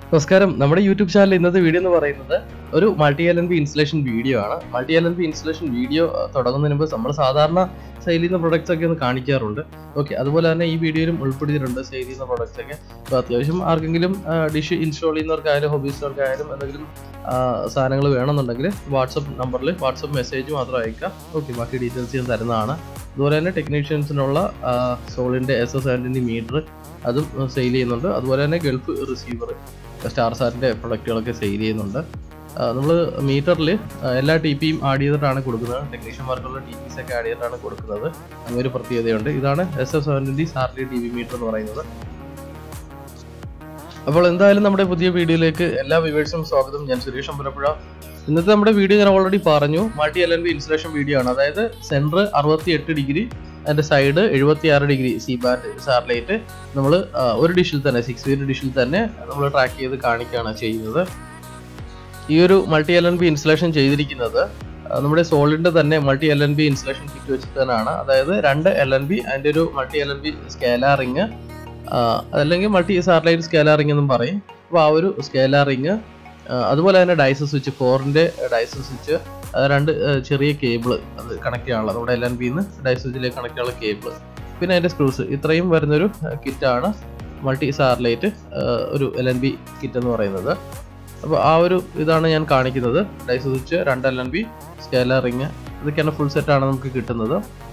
നമസ്കാരം നമ്മുടെ YouTube channel ഇന്നത്തെ വീഡിയോ എന്ന് പറയുന്നത് ഒരു multi L N B installation video ആണ് multi L N B installation video തുടങ്ങുന്നതിന് മുമ്പ് നമ്മൾ സാധാരണ സെയിൽ ചെയ്യുന്ന പ്രൊഡക്ട്സ് ഒക്കെ ഒന്ന് കാണിക്കാറുണ്ട് ഓക്കെ അതുപോലെ തന്നെ ഈ വീഡിയോയിലും ഉൾപ്പെടുത്തിയിട്ടുണ്ട് സെയിൽ ചെയ്യുന്ന പ്രൊഡക്ട്സ് ഒക്കെ അപ്പോൾ അത്യാവശ്യം ആർക്കെങ്കിലും ഡിഷ് ഇൻസ്റ്റാൾ ചെയ്യുന്നവർക്കായാലും ഹോബീസുകൾക്കായാലും എന്തെങ്കിലും സാധനങ്ങൾ വേണമെന്നുണ്ടെങ്കിൽ വാട്സപ്പ് നമ്പറിൽ വാട്സപ്പ് മെസ്സേജ് മാത്രം അയക്കാം ഓക്കെ ബാക്കി ഡീറ്റെയിൽസ് ഞാൻ തരുന്നതാണ് അതുപോലെ തന്നെ ടെക്നീഷ്യൻസിനുള്ള സോളിൻ്റെ എസ് എസ് സെവൻറ്റിൻ്റെ മീറ്റർ അതും സെയിൽ ചെയ്യുന്നുണ്ട് അതുപോലെ തന്നെ ഗൾഫ് റിസീവർ സ്റ്റാർ സാറിൻ്റെ പ്രൊഡക്റ്റുകളൊക്കെ സെയിൽ ചെയ്യുന്നുണ്ട് നമ്മൾ മീറ്ററിൽ എല്ലാ ടി പിയും ആഡ് ചെയ്തിട്ടാണ് കൊടുക്കുന്നത് ടെക്നീഷ്യന്മാർക്കുള്ള ടി പിസ് ഒക്കെ ആഡ് ചെയ്തിട്ടാണ് കൊടുക്കുന്നത് അങ്ങനെ ഒരു പ്രത്യേകതയുണ്ട് ഇതാണ് എസ് എസ് സെവൻറ്റി സാറിൻ്റെ ടി വി മീറ്റർ എന്ന് പറയുന്നത് അപ്പോൾ എന്തായാലും നമ്മുടെ പുതിയ വീഡിയോയിലേക്ക് എല്ലാ വ്യൂവേഴ്സും സ്വാഗതം ഞാൻ സുരേഷ് അമ്പലപ്പുഴ ഇന്നത്തെ നമ്മുടെ വീഡിയോ ഞാൻ ഓൾറെഡി പറഞ്ഞു multi L N B installation video ആണ് അതായത് സെൻറ്റർ അറുപത്തി എട്ട് ഡിഗ്രി അതിൻ്റെ സൈഡ് എഴുപത്തി ആറ് ഡിഗ്രി സി ബാൻഡ് സാറ്റലൈറ്റ് നമ്മൾ ഒരു ഡിഷിൽ തന്നെ സിക്സ് ഫീറ്റ് ഡിഷിൽ തന്നെ നമ്മൾ ട്രാക്ക് ചെയ്ത് കാണിക്കുകയാണ് ചെയ്യുന്നത് ഈ ഒരു multi L N B installation ചെയ്തിരിക്കുന്നത് നമ്മുടെ സോളിൻ്റെ തന്നെ multi L N B installation kit വെച്ചിട്ട് തന്നെയാണ് അതായത് രണ്ട് എൽ എൻ ബി അതിൻ്റെ ഒരു multi L N B scalar ring അല്ലെങ്കിൽ മൾട്ടി സാറ്റലൈറ്റ് സ്കേലാറിങ് എന്നും പറയും അപ്പോൾ ആ ഒരു സ്കേലാറിങ് അതുപോലെ തന്നെ ഡൈസ് സ്വിച്ച് ഫോറിൻ്റെ ഡൈസ് സ്വിച്ച് രണ്ട് ചെറിയ കേബിൾ അത് കണക്ട് ചെയ്യാനുള്ള നമ്മുടെ എൽ എൻ ബിന്ന് ഡൈസ് സ്വിച്ചിലേക്ക് കണക്ട് ചെയ്യാനുള്ള കേബിൾ പിന്നെ അതിൻ്റെ സ്ക്രൂസ് ഇത്രയും വരുന്നൊരു കിറ്റാണ് മൾട്ടി സാറ്റലൈറ്റ് ഒരു എൽ എൻ ബി കിറ്റ് എന്ന് പറയുന്നത് അപ്പോൾ ആ ഒരു ഇതാണ് ഞാൻ കാണിക്കുന്നത് ഡൈസ് സ്വിച്ച് രണ്ട് L N B scalar ring ഇതൊക്കെയാണ് ഫുൾ സെറ്റാണ് നമുക്ക് കിട്ടുന്നത്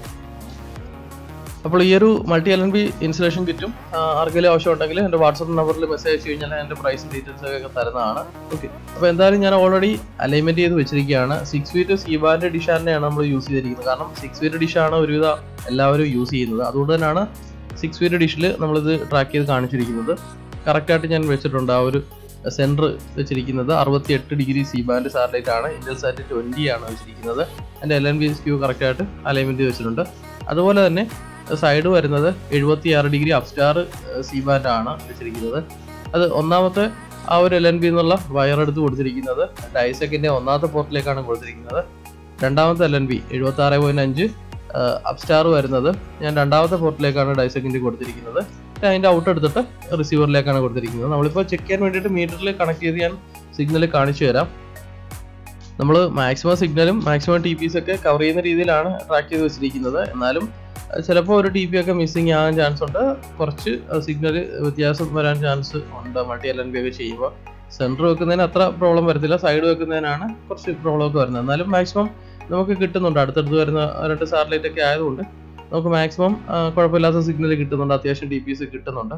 അപ്പോൾ ഈ ഒരു multi L N B installation കിറ്റും ആർക്കെങ്കിലും ആവശ്യമുണ്ടെങ്കിൽ എൻ്റെ വാട്സപ്പ് നമ്പറിൽ മെസ്സേജ് അയച്ചു കഴിഞ്ഞാൽ എൻ്റെ പ്രൈസും ഡീറ്റെയിൽസ് ഒക്കെ തരുന്നതാണ് ഓക്കെ അപ്പോൾ എന്തായാലും ഞാൻ ഓൾറെഡി അലൈൻമെൻറ്റ് ചെയ്ത് വെച്ചിരിക്കുകയാണ് സിക്സ് ഫീറ്റ് സീബാൻ്റെ ഡിഷാറിനെയാണ് നമ്മൾ യൂസ് ചെയ്തിരിക്കുന്നത് കാരണം സിക്സ് ഫീറ്റ് ഡിഷാണ് ഒരുവിധ എല്ലാവരും യൂസ് ചെയ്യുന്നത് അതുകൊണ്ട് തന്നെയാണ് സിക്സ് ഫീറ്റ് ഡിഷിൽ നമ്മളിത് ട്രാക്ക് ചെയ്ത് കാണിച്ചിരിക്കുന്നത് കറക്റ്റായിട്ട് ഞാൻ വെച്ചിട്ടുണ്ട് ആ ഒരു സെൻറ്റർ വെച്ചിരിക്കുന്നത് അറുപത്തി എട്ട് ഡിഗ്രി സി ബാൻഡ് സാറ്റലൈറ്റ് ആണ് ഇന്ത്യൻ സാറ്റ് ട്വൻറ്റി ആണ് വെച്ചിരിക്കുന്നത് എൻ്റെ എൽ എൻ ബി സ്ക്യൂ കറക്റ്റായിട്ട് അലൈൻമെൻറ്റ് വെച്ചിട്ടുണ്ട് അതുപോലെ തന്നെ സൈഡ് വരുന്നത് എഴുപത്തി ആറ് ഡിഗ്രി അപ്സ്റ്റാർ സി ബാൻഡ് ആണ് വെച്ചിരിക്കുന്നത് അത് ഒന്നാമത്തെ ആ ഒരു എൽ എൻ ബി എന്നുള്ള വയർ എടുത്ത് കൊടുത്തിരിക്കുന്നത് ഡൈസെക്കിൻ്റെ ഒന്നാമത്തെ പോർട്ടിലേക്കാണ് കൊടുത്തിരിക്കുന്നത് രണ്ടാമത്തെ എൽ എൻ ബി എഴുപത്തി ആറ് പോയിൻറ്റ് അഞ്ച് അപ്സ്റ്റാർ വരുന്നത് ഞാൻ രണ്ടാമത്തെ പോർട്ടിലേക്കാണ് ഡൈസെക്കിൻ്റെ കൊടുത്തിരിക്കുന്നത് അതിൻ്റെ ഔട്ട് എടുത്തിട്ട് റിസീവറിലേക്കാണ് കൊടുത്തിരിക്കുന്നത് നമ്മളിപ്പോൾ ചെക്ക് ചെയ്യാൻ വേണ്ടിയിട്ട് മീറ്ററിൽ കണക്ട് ചെയ്ത് ഞാൻ സിഗ്നൽ കാണിച്ചു തരാം നമ്മൾ മാക്സിമം സിഗ്നലും മാക്സിമം ടി പിസ് ഒക്കെ കവർ ചെയ്യുന്ന രീതിയിലാണ് ട്രാക്ക് ചെയ്ത് വെച്ചിരിക്കുന്നത് എന്നാലും ചിലപ്പോൾ ഒരു ടി പി ഒക്കെ മിസ്സിങ് ആകാൻ ചാൻസ് ഉണ്ട് കുറച്ച് സിഗ്നൽ വ്യത്യാസം വരാൻ ചാൻസ് ഉണ്ട് മൾട്ടി എൽ എൻ ബി ഒക്കെ ചെയ്യുമ്പോൾ സെൻറ്റർ വെക്കുന്നതിന് അത്ര പ്രോബ്ലം വരത്തില്ല സൈഡ് വെക്കുന്നതിനാണ് കുറച്ച് പ്രോബ്ലം ഒക്കെ വരുന്നത് എന്നാലും മാക്സിമം നമുക്ക് കിട്ടുന്നുണ്ട് അടുത്തടുത്ത് വരുന്ന രണ്ട് സാറ്റലൈറ്റ് ഒക്കെ ആയതുകൊണ്ട് നമുക്ക് മാക്സിമം കുഴപ്പമില്ലാത്ത സിഗ്നൽ കിട്ടുന്നുണ്ട് അത്യാവശ്യം ടി പി എസ് കിട്ടുന്നുണ്ട്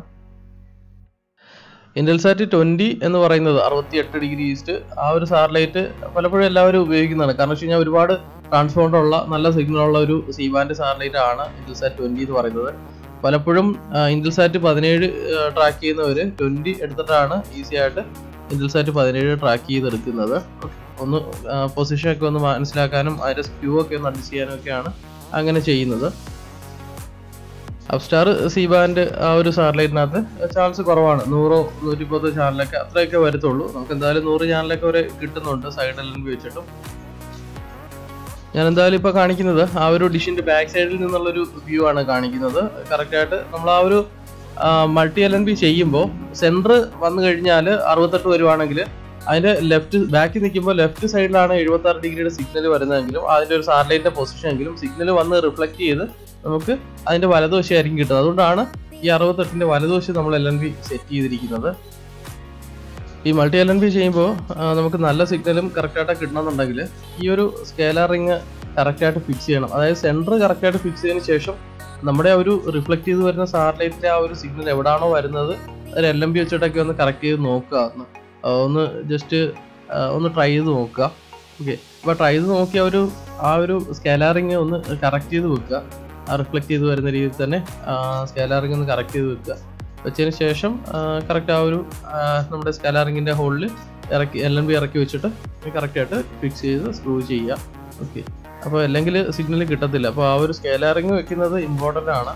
ഇന്റൽസാറ്റ് ട്വൻറ്റി എന്ന് പറയുന്നത് അറുപത്തി എട്ട് ഡിഗ്രി ഈസ്റ്റ് ആ ഒരു സാറ്റലൈറ്റ് പലപ്പോഴും എല്ലാവരും ഉപയോഗിക്കുന്നതാണ് കാരണം വെച്ച് കഴിഞ്ഞാൽ ഒരുപാട് ട്രാൻസ്പോണ്ടർ ഉള്ള നല്ല സിഗ്നൽ ഉള്ള ഒരു സി ബാൻഡ് സാറ്റലൈറ്റ് ആണ് ഇന്റൽസാറ്റ് ട്വൻറ്റി എന്ന് പറയുന്നത് പലപ്പോഴും ഇന്റൽസാറ്റ് പതിനേഴ് ട്രാക്ക് ചെയ്യുന്നവർ ട്വൻറ്റി എടുത്തിട്ടാണ് ഈസി ആയിട്ട് ഇന്റൽസാറ്റ് പതിനേഴ് ട്രാക്ക് ചെയ്തെടുക്കുന്നത് ഒന്ന് പൊസിഷൻ ഒക്കെ ഒന്ന് മനസ്സിലാക്കാനും അതിൻ്റെ സ്ക്യൂ ഒക്കെ ഒന്ന് അഡ്ജസ്റ്റ് ചെയ്യാനും ഒക്കെയാണ് അങ്ങനെ ചെയ്യുന്നത് അപ്സ്റ്റാർ സി ബാൻഡ് ആ ഒരു സാറ്റലൈറ്റിനകത്ത് ചാൻസ് കുറവാണ് നൂറോ നൂറ്റിപ്പത്തോ ചാനലൊക്കെ അത്രയൊക്കെ വരത്തുള്ളൂ നമുക്ക് എന്തായാലും നൂറ് ചാനലൊക്കെ വരെ കിട്ടുന്നുണ്ട് സൈഡ് എല്ലാം വെച്ചിട്ടും ഞാൻ എന്തായാലും ഇപ്പോൾ കാണിക്കുന്നത് ആ ഒരു ഡിഷിൻ്റെ ബാക്ക് സൈഡിൽ നിന്നുള്ളൊരു വ്യൂ ആണ് കാണിക്കുന്നത് കറക്റ്റായിട്ട് നമ്മൾ ആ ഒരു മൾട്ടി എൽ എൻ ബി ചെയ്യുമ്പോൾ സെൻറ്റർ വന്നു കഴിഞ്ഞാൽ അറുപത്തെട്ട് വരുവാണെങ്കിൽ അതിൻ്റെ ലെഫ്റ്റ് ബാക്കിൽ നിൽക്കുമ്പോൾ ലെഫ്റ്റ് സൈഡിലാണ് എഴുപത്തി ആറ് ഡിഗ്രിയുടെ സിഗ്നൽ വരുന്നതെങ്കിലും അതിൻ്റെ ഒരു സാറ്റലൈറ്റിൻ്റെ പൊസിഷൻ എങ്കിലും സിഗ്നൽ വന്ന് റിഫ്ലക്ട് ചെയ്ത് നമുക്ക് അതിൻ്റെ വലതുവശമായിരിക്കും കിട്ടുന്നത് അതുകൊണ്ടാണ് ഈ അറുപത്തെട്ടിൻ്റെ വലതുവശം നമ്മൾ എൽ എൻ ബി സെറ്റ് ചെയ്തിരിക്കുന്നത് ഈ മൾട്ടി എൽ എൻ ബി ചെയ്യുമ്പോൾ നമുക്ക് നല്ല സിഗ്നലും കറക്റ്റായിട്ട് കിട്ടണമെന്നുണ്ടെങ്കിൽ ഈ ഒരു സ്കേലർ റിങ് കറക്റ്റായിട്ട് ഫിക്സ് ചെയ്യണം അതായത് സെൻറ്റർ കറക്റ്റായിട്ട് ഫിക്സ് ചെയ്തതിന് ശേഷം നമ്മുടെ ആ ഒരു റിഫ്ലക്ട് ചെയ്ത് വരുന്ന സാറ്റലൈറ്റിൻ്റെ ആ ഒരു സിഗ്നൽ എവിടാണോ വരുന്നത് ഒരു എൽ എം ബി വെച്ചിട്ടൊക്കെ ഒന്ന് കറക്റ്റ് ചെയ്ത് നോക്കുക ഒന്ന് ജസ്റ്റ് ഒന്ന് ട്രൈ ചെയ്ത് നോക്കുക ഓക്കെ അപ്പോൾ ട്രൈ ചെയ്ത് നോക്കിയ ഒരു ആ ഒരു സ്കേലാറിങ് ഒന്ന് കറക്റ്റ് ചെയ്ത് വെക്കുക ആ റിഫ്ലക്ട് ചെയ്ത് വരുന്ന രീതിയിൽ തന്നെ സ്കേലാറിങ് ഒന്ന് കറക്റ്റ് ചെയ്ത് വെക്കുക വെച്ചതിന് ശേഷം കറക്റ്റ് ആ ഒരു നമ്മുടെ സ്കേലാറിങ്ങിൻ്റെ ഹോളിൽ ഇറക്കി എൽ എൻ ബി ഇറക്കി വെച്ചിട്ട് കറക്റ്റായിട്ട് ഫിക്സ് ചെയ്ത് സ്ക്രൂ ചെയ്യുക ഓക്കെ അപ്പോൾ അല്ലെങ്കിൽ സിഗ്നൽ കിട്ടത്തില്ല അപ്പോൾ ആ ഒരു സ്കേലാറിങ് വെക്കുന്നത് ഇമ്പോർട്ടൻ്റ് ആണ്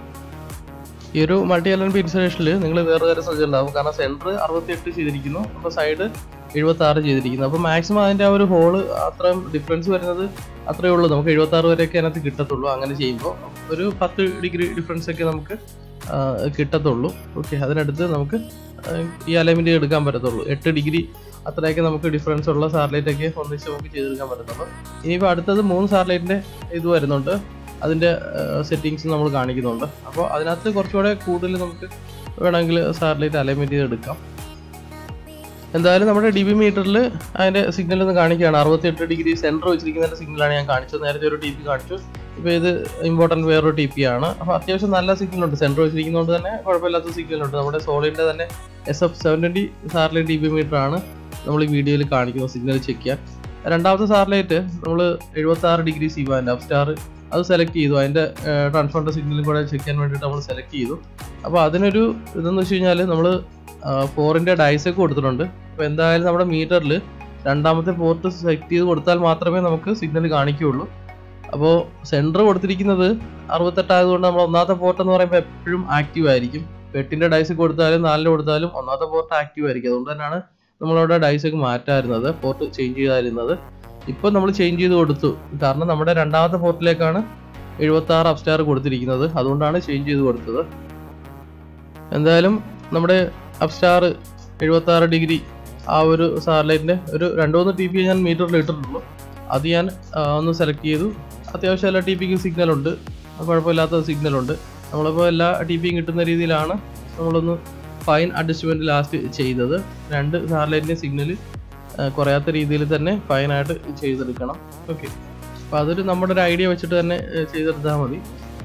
ഈ ഒരു മൾട്ടി എൽ എൻ ബി ഇൻസ്റ്റലേഷനിൽ നിങ്ങൾ വേറെ കാര്യം ശ്രദ്ധിച്ചിട്ടുണ്ടാവും കാരണം സെൻറ്റർ അറുപത്തിയെട്ട് ചെയ്തിരിക്കുന്നു അപ്പോൾ സൈഡ് എഴുപത്തി ആറ് ചെയ്തിരിക്കുന്നു അപ്പോൾ മാക്സിമം അതിൻ്റെ ആ ഒരു ഹോള് അത്രയും ഡിഫറൻസ് വരുന്നത് അത്രയേ ഉള്ളൂ നമുക്ക് എഴുപത്തി ആറ് വരെയൊക്കെ അതിനകത്ത് കിട്ടത്തുള്ളൂ അങ്ങനെ ചെയ്യുമ്പോൾ ഒരു പത്ത് ഡിഗ്രി ഡിഫറൻസ് ഒക്കെ നമുക്ക് ആ, കിട്ടത്തുള്ളൂ ഓക്കെ അതിനടുത്ത് നമുക്ക് ഈ അലൈൻമെന്റ് എടുക്കാൻ പറ്റത്തുള്ളൂ എട്ട് ഡിഗ്രി അത്രയൊക്കെ നമുക്ക് ഡിഫറൻസ് ഉള്ള സാറ്റലൈറ്റ് ഒക്കെ ഒന്നിച്ച് നമുക്ക് ചെയ്തെടുക്കാൻ പറ്റത്തുള്ളൂ ഇനിയിപ്പോൾ അടുത്തത് മൂന്ന് സാറ്റലൈറ്റിന്റെ ഇത് വരുന്നുണ്ട് അതിന്റെ സെറ്റിങ്സ് നമ്മൾ കാണിക്കുന്നുണ്ട് അപ്പോൾ അതിനകത്ത് കുറച്ചുകൂടെ കൂടുതൽ നമുക്ക് വേണമെങ്കിൽ സാറ്റലൈറ്റ് അലൈൻമെന്റ് ചെയ്തെടുക്കാം എന്തായാലും നമ്മുടെ ഡി ബി മീറ്ററിൽ അതിന്റെ സിഗ്നൽ ഒന്ന് കാണിക്കുകയാണ് അറുപത്തിയെട്ട് ഡിഗ്രി സെന്റർ വെച്ചിരിക്കുന്നതിന്റെ സിഗ്നലാണ് ഞാൻ കാണിച്ചത് നേരത്തെ ഒരു ടി പി കാണിച്ചു ഇപ്പോൾ ഇത് ഇമ്പോർട്ടൻറ്റ് വേറൊരു ടി പി ആണ് അപ്പോൾ അത്യാവശ്യം നല്ല സിഗ്നൽ ഉണ്ട് സെന്റർ വെച്ചിരിക്കുന്നതുകൊണ്ട് തന്നെ കുഴപ്പമില്ലാത്ത സിഗ്നൽ ഉണ്ട് നമ്മുടെ സോളിൻ്റെ തന്നെ S F seven twenty satellite D B meter ആണ് നമ്മൾ ഈ വീഡിയോയിൽ കാണിക്കുന്നത് സിഗ്നൽ ചെക്ക് ചെയ്യാൻ രണ്ടാമത്തെ സാറ്റലൈറ്റ് നമ്മൾ എഴുപത്തി ആറ് degree C band Apstar അത് സെലക്ട് ചെയ്തു അതിൻ്റെ ട്രാൻസ്ഫോണ്ടർ സിഗ്നലും കൂടെ ചെക്ക് ചെയ്യാൻ വേണ്ടിയിട്ട് നമ്മൾ സെലക്ട് ചെയ്തു അപ്പോൾ അതിനൊരു ഇതെന്ന് വെച്ച് കഴിഞ്ഞാൽ നമ്മൾ ഫോറിൻ്റെ ഡൈസ് ഒക്കെ കൊടുത്തിട്ടുണ്ട് അപ്പോൾ എന്തായാലും നമ്മുടെ മീറ്ററിൽ രണ്ടാമത്തെ പോർട്ട് സെലക്ട് ചെയ്ത് കൊടുത്താൽ മാത്രമേ നമുക്ക് സിഗ്നൽ കാണിക്കുകയുള്ളൂ അപ്പോൾ സെൻറ്റർ കൊടുത്തിരിക്കുന്നത് അറുപത്തെട്ടായതുകൊണ്ട് നമ്മൾ ഒന്നാമത്തെ പോർട്ട് എന്ന് പറയുമ്പോൾ എപ്പോഴും ആക്റ്റീവ് ആയിരിക്കും എട്ടിൻ്റെ ഡൈസ് കൊടുത്താലും നാലിന് കൊടുത്താലും ഒന്നാമത്തെ പോർട്ട് ആക്റ്റീവ് ആയിരിക്കും അതുകൊണ്ട് തന്നെയാണ് നമ്മളവിടെ ഡൈസ് ഒക്കെ മാറ്റാറുന്നത് പോർട്ട് ചേഞ്ച് ചെയ്തായിരുന്നത് ഇപ്പോൾ നമ്മൾ ചേഞ്ച് ചെയ്ത് കൊടുത്തു കാരണം നമ്മുടെ രണ്ടാമത്തെ പോർട്ടിലേക്കാണ് എഴുപത്തി ആറ് അപ്സ്റ്റാർ കൊടുത്തിരിക്കുന്നത് അതുകൊണ്ടാണ് ചേഞ്ച് ചെയ്ത് കൊടുത്തത് എന്തായാലും നമ്മുടെ അപ്സ്റ്റാർ എഴുപത്തി ആറ് ഡിഗ്രി ആ ഒരു സാറ്റലൈറ്റിൻ്റെ ഒരു രണ്ട് മൂന്ന് ടി പി ഞാൻ മീറ്ററിൽ ഇട്ടിട്ടുള്ളൂ അത് ഞാൻ ആ, ഒന്ന് സെലക്ട് ചെയ്തു അത്യാവശ്യം എല്ലാ ടി പിക്കും സിഗ്നൽ ഉണ്ട് കുഴപ്പമില്ലാത്ത സിഗ്നൽ ഉണ്ട് നമ്മളിപ്പോൾ എല്ലാ ടി പിയും കിട്ടുന്ന രീതിയിലാണ് നമ്മളൊന്ന് ഫൈൻ അഡ്ജസ്റ്റ്മെൻറ്റ് ലാസ്റ്റ് ചെയ്തത് രണ്ട് സാറ്റലൈറ്റിൻ്റെ സിഗ്നൽ കുറയാത്ത രീതിയിൽ തന്നെ ഫൈനായിട്ട് ചെയ്തെടുക്കണം ഓക്കെ അപ്പോൾ അതൊരു നമ്മുടെ ഒരു ഐഡിയ വെച്ചിട്ട് തന്നെ ഏ, ചെയ്തെടുത്താൽ മതി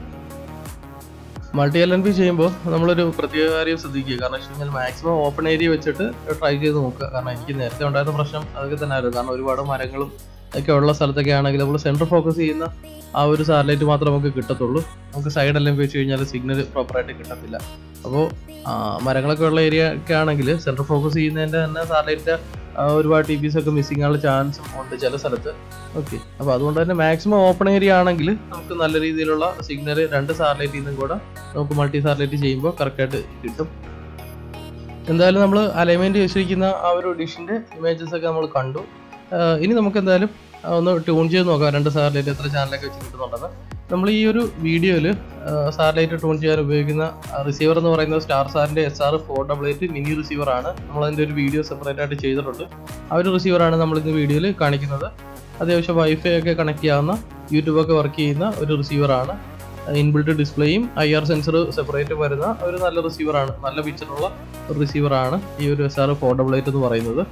മൾട്ടി എൽ എൻ പി ചെയ്യുമ്പോൾ നമ്മളൊരു പ്രത്യേക കാര്യം ശ്രദ്ധിക്കുക കാരണം വെച്ച് കഴിഞ്ഞാൽ മാക്സിമം ഓപ്പൺ ഏരിയ വെച്ചിട്ട് ട്രൈ ചെയ്ത് നോക്കുക കാരണം എനിക്ക് നേരത്തെ ഉണ്ടായിരുന്ന പ്രശ്നം അതൊക്കെ തന്നെ ആയിരുന്നു കാരണം ഒരുപാട് മരങ്ങളും ഒക്കെ ഉള്ള സ്ഥലത്തൊക്കെ ആണെങ്കിൽ നമ്മൾ സെൻറ്റർ ഫോക്കസ് ചെയ്യുന്ന ആ ഒരു സാറ്റലൈറ്റ് മാത്രമേ നമുക്ക് കിട്ടത്തുള്ളൂ നമുക്ക് സൈഡ് എല്ലാം വെച്ച് കഴിഞ്ഞാൽ സിഗ്നൽ പ്രോപ്പറായിട്ട് കിട്ടത്തില്ല അപ്പോൾ മരങ്ങളൊക്കെ ഉള്ള ഏരിയ ഒക്കെ ആണെങ്കിൽ സെൻറ്റർ ഫോക്കസ് ചെയ്യുന്നതിൻ്റെ തന്നെ സാറ്റലൈറ്റിൻ്റെ ഒരുപാട് ടി വിസ് ഒക്കെ മിസ്സിംഗ് ആനുള്ള ചാൻസും ഉണ്ട് ചില സ്ഥലത്ത് ഓക്കെ അപ്പോൾ അതുകൊണ്ട് തന്നെ മാക്സിമം ഓപ്പൺ ഏരിയ ആണെങ്കിൽ നമുക്ക് നല്ല രീതിയിലുള്ള സിഗ്നൽ രണ്ട് സാറ്റലൈറ്റിൽ നിന്നും കൂടെ നമുക്ക് മൾട്ടി സാറ്റലൈറ്റ് ചെയ്യുമ്പോൾ കറക്റ്റായിട്ട് കിട്ടും എന്തായാലും നമ്മൾ അലൈൻമെന്റ് വെച്ചിരിക്കുന്ന ആ ഒരു ഡിഷിന്റെ ഇമേജസ് ഒക്കെ നമ്മൾ കണ്ടു ആഹ് ഇനി നമുക്ക് എന്തായാലും ആ ഒന്ന് ട്യൂൺ ചെയ്ത് നോക്കാം രണ്ട് സാറ്റലൈറ്റ് എത്ര ചാനലൊക്കെ വെച്ച് കിട്ടുന്നുണ്ടെന്ന് നമ്മൾ ഈ ഒരു വീഡിയോയിൽ സാറ്റലൈറ്റ് ട്യൂൺ ചെയ്യാൻ ഉപയോഗിക്കുന്ന റിസീവർ എന്ന് പറയുന്നത് സ്റ്റാർ സാറിന്റെ S R four double eight mini receiver ആണ് നമ്മൾ അതിന്റെ ഒരു വീഡിയോ സെപ്പറേറ്റ് ആയിട്ട് ചെയ്തിട്ടുണ്ട് ആ ഒരു റിസീവറാണ് നമ്മൾ ഇന്ന് വീഡിയോയിൽ കാണിക്കുന്നത് അത്യാവശ്യം വൈഫൈ ഒക്കെ കണക്ട് ചെയ്യാവുന്ന യൂട്യൂബ് ഒക്കെ വർക്ക് ചെയ്യുന്ന ഒരു റിസീവറാണ് ഇൻബിൽട്ട് ഡിസ്പ്ലേയും ഐ ആർ സെൻസർ സെപ്പറേറ്റ് വരുന്ന ഒരു നല്ല റിസീവറാണ് നല്ല പിക്ചറുള്ള ഒരു റിസീവറാണ് ഈ ഒരു S R four double eight എന്ന് പറയുന്നത്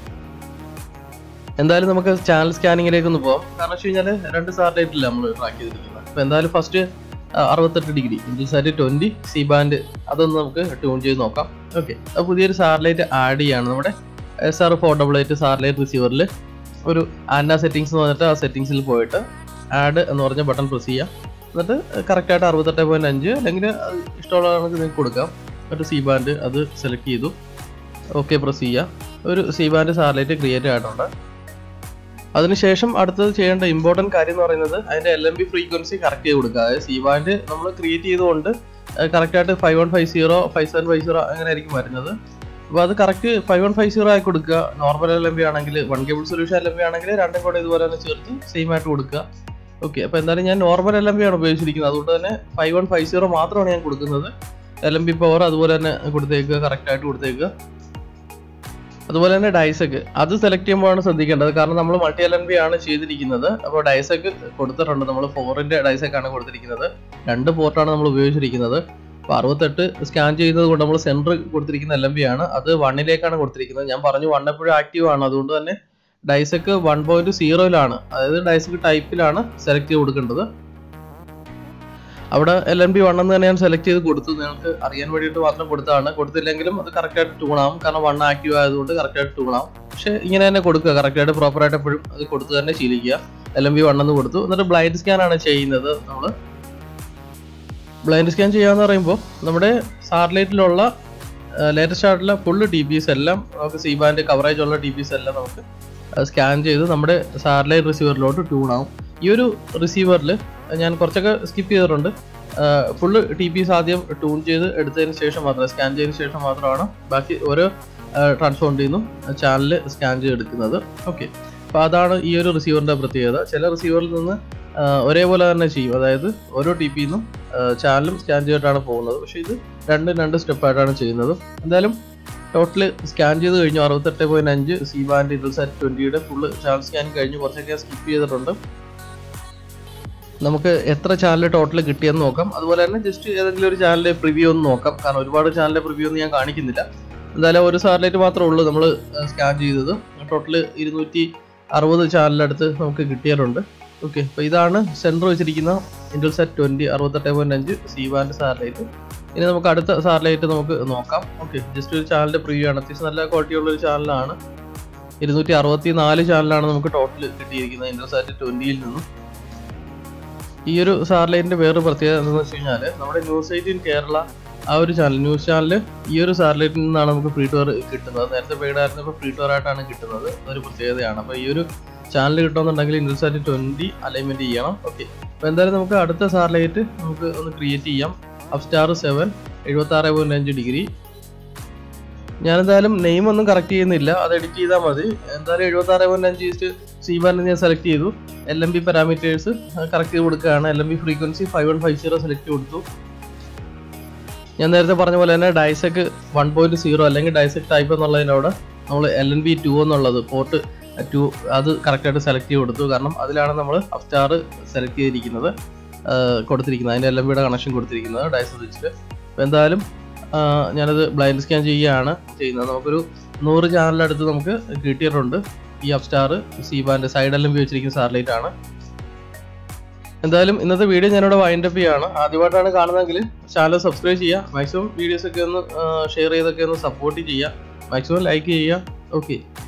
എന്തായാലും നമുക്ക് ചാനൽ സ്കാനിങ്ങിലേക്ക് ഒന്ന് പോകാം കാരണം വെച്ച് കഴിഞ്ഞാൽ രണ്ട് സാറ്റലൈറ്റില്ല നമ്മൾ ട്രാക്ക് ചെയ്തിരിക്കുന്നത് അപ്പോൾ എന്തായാലും ഫസ്റ്റ് അറുപത്തെട്ട് degree Intelsat twenty C band അതൊന്ന് നമുക്ക് ട്യൂൺ ചെയ്ത് നോക്കാം ഓക്കെ അപ്പോൾ പുതിയൊരു സാറ്റലൈറ്റ് ആഡ് ചെയ്യാണ് നമ്മുടെ S R four double eight satellite റിസീവറിൽ ഒരു ആൻഡ സെറ്റിങ്സ് എന്ന് പറഞ്ഞിട്ട് ആ സെറ്റിങ്സിൽ പോയിട്ട് ആഡ് എന്ന് പറഞ്ഞ ബട്ടൺ പ്രസ് ചെയ്യാം എന്നിട്ട് കറക്റ്റായിട്ട് അറുപത്തെട്ട് പോയിന്റ് അഞ്ച് അല്ലെങ്കിൽ അത് ഇഷ്ടമുള്ള കണക്ക് നിങ്ങൾക്ക് കൊടുക്കാം എന്നിട്ട് സി ബാൻഡ് അത് സെലക്ട് ചെയ്തു ഓക്കെ പ്രസ് ചെയ്യുക ഒരു സി ബാൻഡ് സാറ്റലൈറ്റ് ക്രിയേറ്റ് ആയിട്ടുണ്ട് അതിനുശേഷം അടുത്തത് ചെയ്യേണ്ട ഇമ്പോർട്ടൻറ്റ് കാര്യം എന്ന് പറയുന്നത് അതിന്റെ L M B frequency correct ചെയ്ത് കൊടുക്കുക അതായത് സി ബാൻഡ് നമ്മൾ ക്രിയേറ്റ് ചെയ്തുകൊണ്ട് കറക്റ്റായിട്ട് five one five zero five seven five zero അങ്ങനെ ആയിരിക്കും വരുന്നത് അപ്പോൾ അത് correct five one five zero ആയി കൊടുക്കുക നോർമൽ എൽ എം ബി ആണെങ്കിൽ one cable solution L M B ആണെങ്കിൽ രണ്ടും കൂടെ ഇതുപോലെ തന്നെ ചേർത്ത് സെയിം ആയിട്ട് കൊടുക്കുക ഓക്കെ അപ്പോൾ എന്തായാലും ഞാൻ നോർമൽ എൽ എം ബി ആണ് ഉപയോഗിച്ചിരിക്കുന്നത് അതുകൊണ്ട് തന്നെ ഫൈവ് വൺ ഫൈവ് സീറോ മാത്രമാണ് ഞാൻ കൊടുക്കുന്നത് എൽ എം ബി പവർ അതുപോലെ തന്നെ കൊടുത്തേക്കുക കറക്റ്റ് ആയിട്ട് കൊടുത്തേക്കുക അതുപോലെ തന്നെ ഡൈസക്ക് അത് സെലക്ട് ചെയ്യുമ്പോഴാണ് ശ്രദ്ധിക്കേണ്ടത് കാരണം നമ്മൾ മൾട്ടി എൽ എൻ ബി ആണ് ചെയ്തിരിക്കുന്നത് അപ്പോൾ ഡൈസക്ക് കൊടുത്തിട്ടുണ്ട് നമ്മൾ ഫോറിന്റെ ഡൈസക്കാണ് കൊടുത്തിരിക്കുന്നത് രണ്ട് പോർട്ടാണ് നമ്മൾ ഉപയോഗിച്ചിരിക്കുന്നത് അപ്പോൾ അറുപത്തെട്ട് സ്കാൻ ചെയ്യുന്നത് കൊണ്ട് നമ്മൾ സെൻറ്റർ കൊടുത്തിരിക്കുന്ന എൽ എം ബി ആണ് അത് വണ്ണിലേക്കാണ് കൊടുത്തിരിക്കുന്നത് ഞാൻ പറഞ്ഞു വൺ എപ്പോഴും ആക്റ്റീവ് ആണ് അതുകൊണ്ട് തന്നെ ഡൈസക്ക് വൺ പോയിന്റ് സീറോയിലാണ് അതായത് ഡൈസക്ക് ടൈപ്പിലാണ് സെലക്ട് ചെയ്ത് കൊടുക്കേണ്ടത് അവിടെ എൽ എൻ ബി വൺ എന്ന് തന്നെ ഞാൻ സെലക്ട് ചെയ്ത് കൊടുത്തു നിങ്ങൾക്ക് അറിയാൻ വേണ്ടിയിട്ട് മാത്രം കൊടുത്തതാണ് കൊടുത്തില്ലെങ്കിലും അത് കറക്റ്റായിട്ട് ട്യൂൺ ആവും കാരണം വൺ ആക്റ്റീവ് ആയതുകൊണ്ട് കറക്റ്റായിട്ട് ട്യൂൺ ആവും പക്ഷെ ഇങ്ങനെ തന്നെ കൊടുക്കുക കറക്റ്റായിട്ട് പ്രോപ്പറായിട്ട് എപ്പോഴും അത് കൊടുത്ത് തന്നെ ശീലിക്കുക എൽ എം ബി വൺ എന്ന് കൊടുത്തു എന്നിട്ട് ബ്ലൈൻഡ് സ്കാൻ ആണ് ചെയ്യുന്നത് നമ്മൾ ബ്ലൈൻഡ് സ്കാൻ ചെയ്യാന്ന് പറയുമ്പോൾ നമ്മുടെ സാറ്റലൈറ്റിലുള്ള ലേറ്റസ്റ്റ് ആയിട്ടുള്ള ഫുള്ള് ടി പീസ് എല്ലാം നമുക്ക് സി ബാൻഡ് കവറേജ് ഉള്ള ടി പീസ് എല്ലാം നമുക്ക് സ്കാൻ ചെയ്ത് നമ്മുടെ സാറ്റലൈറ്റ് റിസീവറിലോട്ട് ട്യൂൺ ആവും ഈ ഒരു റിസീവറിൽ ഞാൻ കുറച്ചൊക്കെ സ്കിപ്പ് ചെയ്തിട്ടുണ്ട് ഫുള്ള് ടി പീസ് ആദ്യം ട്യൂൺ ചെയ്ത് എടുത്തതിന് ശേഷം മാത്രം സ്കാൻ ചെയ്തതിന് ശേഷം മാത്രമാണ് ബാക്കി ഓരോ ട്രാൻസ്ഫോണ്ടിൽ നിന്നും ചാനൽ സ്കാൻ ചെയ്തെടുക്കുന്നത് ഓക്കെ അപ്പോൾ അതാണ് ഈ ഒരു റിസീവറിൻ്റെ പ്രത്യേകത ചില റിസീവറിൽ നിന്ന് ആ, ഒരേപോലെ തന്നെ ചെയ്യും അതായത് ഓരോ ടി പിയിൽ നിന്നും ചാനലും സ്കാൻ ചെയ്തിട്ടാണ് പോകുന്നത് പക്ഷേ ഇത് രണ്ടും രണ്ട് സ്റ്റെപ്പായിട്ടാണ് ചെയ്യുന്നത് എന്തായാലും ടോട്ടൽ സ്കാൻ ചെയ്ത് കഴിഞ്ഞു അറുപത്തെട്ട് പോയിന്റ് അഞ്ച് സി ബാൻഡ് ഇൻഡൽസാറ്റ് ട്വന്റിയുടെ ഫുള്ള് ചാനൽ സ്കാൻ കഴിഞ്ഞു കുറച്ചൊക്കെ സ്കിപ്പ് ചെയ്തിട്ടുണ്ട് നമുക്ക് എത്ര ചാനൽ ടോട്ടൽ കിട്ടിയെന്ന് നോക്കാം അതുപോലെ തന്നെ ജസ്റ്റ് ഏതെങ്കിലും ഒരു ചാനലിന്റെ പ്രിവ്യൂ ഒന്ന് നോക്കാം കാരണം ഒരുപാട് ചാനലിന്റെ പ്രിവ്യൂ ഒന്നും ഞാൻ കാണിക്കുന്നില്ല എന്തായാലും ഒരു സാറ്റലൈറ്റ് മാത്രമേ ഉള്ളൂ നമ്മൾ സ്കാൻ ചെയ്തത് ടോട്ടൽ ഇരുന്നൂറ്റി അറുപത് ചാനലിനടുത്ത് നമുക്ക് കിട്ടിയിട്ടുണ്ട് ഓക്കെ അപ്പോൾ ഇതാണ് സെൻറ്റർ വെച്ചിരിക്കുന്ന ഇൻഡൽസാറ്റ് ട്വൻറ്റി അറുപത്തെട്ട് പോയിന്റ് അഞ്ച് സി ബാൻഡ് സാറ്റലൈറ്റ് ഇനി നമുക്ക് അടുത്ത സാറ്റലൈറ്റ് നമുക്ക് നോക്കാം ഓക്കെ ജസ്റ്റ് ഒരു ചാനലിന്റെ പ്രിവ്യൂ ആണ് അത്യാവശ്യം നല്ല ക്വാളിറ്റി ഉള്ള ഒരു ചാനലാണ് ഇരുന്നൂറ്റി അറുപത്തി നാല് ചാനലാണ് നമുക്ക് ടോട്ടൽ കിട്ടിയിരിക്കുന്നത് ഇൻഡൽസാറ്റ് ട്വൻറ്റിയിൽ നിന്നും ഈ ഒരു സാറ്റലൈറ്റിന്റെ വേറൊരു പ്രത്യേകത എന്താണെന്ന് വെച്ച് കഴിഞ്ഞാൽ നമ്മുടെ ന്യൂസ് എയ്റ്റീൻ കേരള ആ ഒരു ചാനൽ ന്യൂസ് ചാനൽ ഈ ഒരു സാറ്റലൈറ്റിൽ നിന്നാണ് നമുക്ക് ഫ്രീ ടവർ കിട്ടുന്നത് നേരത്തെ പെയ്ഡ് ആയിരുന്നു ഇപ്പോൾ ഫ്രീ ടവർ ആയിട്ടാണ് കിട്ടുന്നത് അതൊരു പ്രത്യേകതയാണ് അപ്പോൾ ഈ ഒരു ചാനൽ കിട്ടണമെന്നുണ്ടെങ്കിൽ ഇൻഡൽസാറ്റ് ട്വൻറ്റി അലൈൻമെന്റ് ചെയ്യണം ഓക്കെ അപ്പോൾ എന്തായാലും നമുക്ക് അടുത്ത സാറ്റലൈറ്റ് നമുക്ക് ഒന്ന് ക്രിയേറ്റ് ചെയ്യാം അപ്സ്റ്റാർ സെവൻ എഴുപത്തി ആറ് പോയിന്റ് അഞ്ച് ഡിഗ്രി ഞാൻ എന്തായാലും നെയിം ഒന്നും കറക്റ്റ് ചെയ്യുന്നില്ല അത് എഡിറ്റ് ചെയ്താൽ മതി എന്തായാലും എഴുപത്തി ആറ് പോയിന്റ് അഞ്ച് ഈസ്റ്റ് സി ബാൻഡ് ഞാൻ സെലക്ട് ചെയ്തു L M B parameters correct ചെയ്ത് കൊടുക്കുകയാണ് L M B frequency five one five zero select കൊടുത്തു ഞാൻ നേരത്തെ പറഞ്ഞ പോലെ തന്നെ ഡൈസെക് വൺ പോയിന്റ് സീറോ അല്ലെങ്കിൽ ഡൈസെക് ടൈപ്പ് എന്നുള്ളതിനവിടെ നമ്മൾ എൽ എൻ ബി ടു എന്നുള്ളത് പോർട്ട് ടു അത് കറക്റ്റായിട്ട് സെലക്ട് ചെയ്ത് കൊടുത്തു കാരണം അതിലാണ് നമ്മൾ അപ്സ്റ്റാർ സെലക്ട് ചെയ്തിരിക്കുന്നത് കൊടുത്തിരിക്കുന്നത് അതിൻ്റെ എൽ എം ബിയുടെ കണക്ഷൻ കൊടുത്തിരിക്കുന്നത് ഡൈസ് വെച്ചിട്ട് അപ്പോൾ എന്തായാലും ഞാനത് ബ്ലൈൻഡ് സ്കാൻ ചെയ്യുകയാണ് ചെയ്യുന്നത് നമുക്കൊരു നൂറ് ചാനലടുത്ത് നമുക്ക് കിട്ടിയിട്ടുണ്ട് ഈ Apstar C band side L M B വെച്ചിരിക്കുന്ന സാറ്റലൈറ്റ് ആണ് എന്തായാലും ഇന്നത്തെ വീഡിയോ ഞാനിവിടെ വൈൻഡ് അപ്പ് ചെയ്യാണ് ആദ്യമായിട്ടാണ് കാണുന്നതെങ്കിൽ ചാനൽ സബ്സ്ക്രൈബ് ചെയ്യുക മാക്സിമം വീഡിയോസ് ഒക്കെ ഒന്ന് ഷെയർ ചെയ്തൊക്കെ ഒന്ന് സപ്പോർട്ട് ചെയ്യുക മാക്സിമം ലൈക്ക് ചെയ്യുക ഓക്കെ